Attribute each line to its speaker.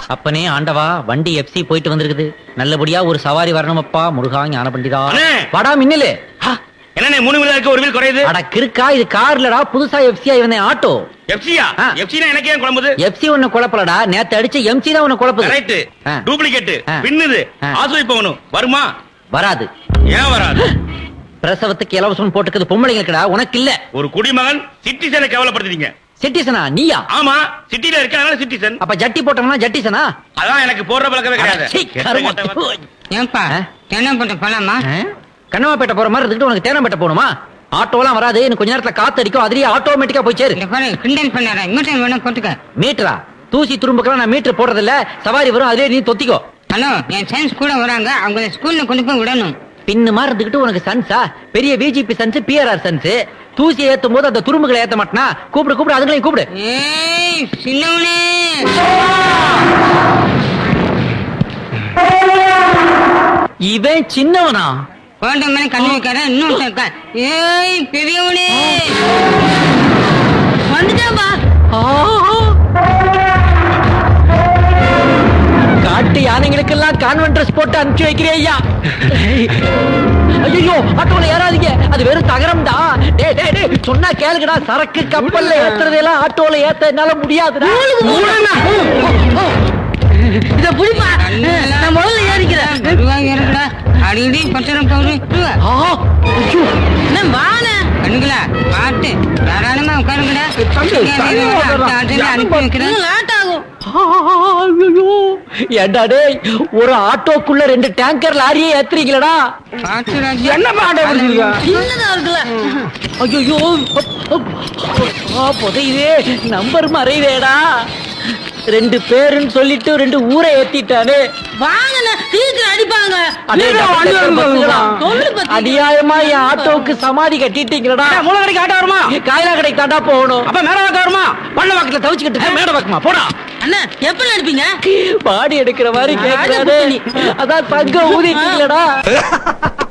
Speaker 1: அப்பனே ஆண்டவா வண்டி எஃப்சி போயிட்டு வந்திருக்குது நல்லபடியா ஒரு சவாரி வரணுமப்பா முருகா ஞான பண்டிதா
Speaker 2: அண்ணே.
Speaker 1: வாடா மின்னலு
Speaker 2: என்னண்ணே மூணு வீலர் இருக்கு ஒரு வீல் குறையுது
Speaker 1: அட கிறுக்கா இது கார்லடா புதுசா எஃப்சியா இவனே ஆட்டோ
Speaker 2: எஃப்சியா
Speaker 1: ஆ.
Speaker 2: எஃப்சினா எனக்கு ஏன் குழம்புது
Speaker 1: எஃப்சி ஒண்ணு குழப்பலடா நேத்து அடிச்ச எம்சி தான் உன்னை குழப்புது
Speaker 2: கரெக்ட்
Speaker 1: ஆ.
Speaker 2: டூப்ளிகேட்
Speaker 1: ஆ.
Speaker 2: பின்னுது
Speaker 1: ஆ.
Speaker 2: ஆசுவை போகணும் வருமா
Speaker 1: வராது
Speaker 2: ஏன் வராது
Speaker 1: பிரசவத்துக்கு இலவசம் போட்டுக்கிறது பொம்பளைங்களுக்குடா உனக்கு இல்ல
Speaker 2: ஒரு குடிமகன் சிட்டிசனை கேவலப்படுத்துறீங்க
Speaker 1: சிட்டிசனா நீயா
Speaker 2: ஆமா சிட்டில இருக்க அதனால சிட்டிசன்
Speaker 1: அப்ப ஜட்டி போட்டோம்னா ஜட்டிசனா
Speaker 2: அதான் எனக்கு போடுற பழக்கமே கிடையாது
Speaker 1: அட, சீ,
Speaker 2: கெட்ட
Speaker 1: கருமம்.
Speaker 2: கெட்ட வார்த்தை.
Speaker 3: ஏன்பா
Speaker 1: ஆ?
Speaker 3: தென்னம்பட்டு போலாமா
Speaker 1: ஆ? கண்ணமாப்பேட்டை போற மாதிரி இருந்துட்டு உனக்கு தேனம்பேட்டை போகணுமா ஆட்டோலாம் வராது இன்னும் கொஞ்ச நேரத்துல காத்து அடிக்கும் அதுலயே ஆட்டோமேட்டிக்கா போய் சேரு
Speaker 3: இந்த பாரு கிண்டல் பண்ணாத மீட்டர் வேணா போட்டுக்க
Speaker 1: மீட்டரா தூசி துரும்புக்கெல்லாம் நான் மீட்டர் போடுறது இல்ல சவாரி வரும் அதுலயே நீ தொத்திக்கோ
Speaker 3: ஹலோ என் சயின்ஸ் கூட வராங்க அவங்கள ஸ்கூல்ல கொண்டு போய் விடணும்
Speaker 1: பின்னு மாதிரி இருந்துகிட்டு உனக்கு சன்ஸா பெரிய விஜிபி சன்ஸ் பிஆர்ஆர் சன்ஸ் தூசியை ஏத்தும் போது அந்த துரும்புகளை ஏத்த மாட்டனா கூப்பிடு கூப்பிடு அதுங்களையும் கூப்பிடு
Speaker 3: ஏய் சின்னவனே
Speaker 1: இவன் சின்னவனா
Speaker 3: குழந்தை மேல கண்ணு வைக்காத இன்னும் இருக்கா ஏய் பெரியவனே வந்துட்டாப்பா
Speaker 1: காட்டு யானைகளுக்கெல்லாம் கான்வென்ட் ட்ரெஸ் போட்டு அனுப்பிச்சு வைக்கிறே ஐயா ஐயோ ஆட்டோல ஏறாதீங்க அது வெறும் தகரம் தான் டேய் டேய் டேய் சொன்னா கேளுங்கடா சரக்கு கப்பல்ல ஏத்துறதெல்லாம் ஆட்டோல ஏத்த என்னால முடியாதுடா
Speaker 3: இத புடிப்பா நான் முதல்ல ஏறிக்கிறேன் ஏறிக்கடா அடிக்கடி பச்சரம் போகுது
Speaker 1: ஆ, ஐயோ,
Speaker 3: என்ன வான கண்ணுங்களா பாட்டு தாராளமா உட்காருங்கடா
Speaker 1: தம்பி, தள்ளி விடுறா.
Speaker 3: அனுப்பி வைக்கிறேன் லேட் ஆகும்
Speaker 1: ஆ, ஐயோ. ஏண்டா டேய் ஒரு ஆட்டோக்குள்ள ரெண்டு டேங்கர் லாரியே ஏத்துறீங்களடா
Speaker 3: பாத்து ராஜா
Speaker 1: என்ன பாடம் புரிஞ்சுக்க?
Speaker 3: சின்னதா இருக்குல்ல
Speaker 1: ஐயோ புதையுதே நம்பர் மறைவேடா ரெண்டு பேருன்னு சொல்லிட்டு ரெண்டு ஊரை ஏத்திட்டானே
Speaker 3: வாங்கண்ணா சீக்கிரம் அடிப்பாங்க
Speaker 1: அடே,
Speaker 3: வண்டி
Speaker 1: டபுள்
Speaker 3: வருது
Speaker 1: பஸ்ஸுகளா?
Speaker 3: சொல்லு பத்தி.
Speaker 1: அநியாயமா என் ஆட்டோவுக்கு சமாதி கட்டிட்டீங்களடா
Speaker 2: மூல கடைக்கு ஆட்டோ வருமா
Speaker 1: காயலா கடைக்கு தாண்டா போகணும்
Speaker 2: அப்ப மேல வாக்க வருமா
Speaker 1: பள்ள வாக்கத்துல தவிச்சுக்கிட்டு இருக்க, மேட வாக்குமா போடா
Speaker 3: அண்ணா எப்ப நடிப்பீங்க
Speaker 1: பாடி எடுக்கிற மாதிரி கேக்குறாரு அதான் தங்க ஊதிட்டீங்களடா